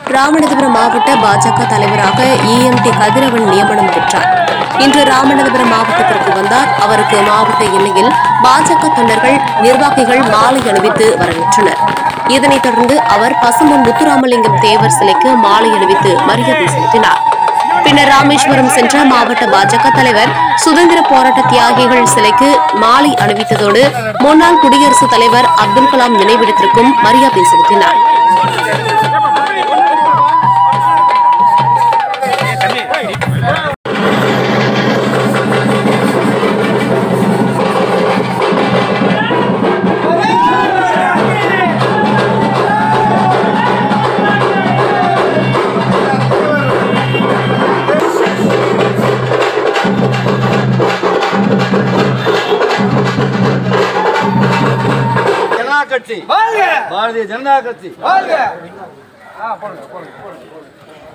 ராமநாதபுரம் மாவட்ட பாஜக தலைவராக இஎம்டி கதிரவன் நியமனம் பெற்றார் இன்று ராமநாதபுரம் மாவட்டத்திற்கு வந்தார் அவருக்கு மாவட்ட எல்லையில் பாஜக தொண்டர்கள் நிர்வாகிகள் மாலை அணிவித்து வரவேற்றனர் இதனைத் தொடர்ந்து அவர் பசும்பொன் முத்துராமலிங்கம் தேவர் சிலைக்கு மாலை அணிவித்து மரியாதை செலுத்தினார் பின்னர் ராமேஸ்வரம் சென்ற மாவட்ட பாஜக தலைவர் சுதந்திர போராட்ட தியாகிகள் சிலைக்கு மாலை அணிவித்ததோடு முன்னாள் குடியரசுத் தலைவர் அப்துல் கலாம் நினைவிடத்திற்கும் மரியாதை செலுத்தினார் ஜனதா கட்சி வாழ்க பாரதிய ஜனதா கட்சி வாழ்க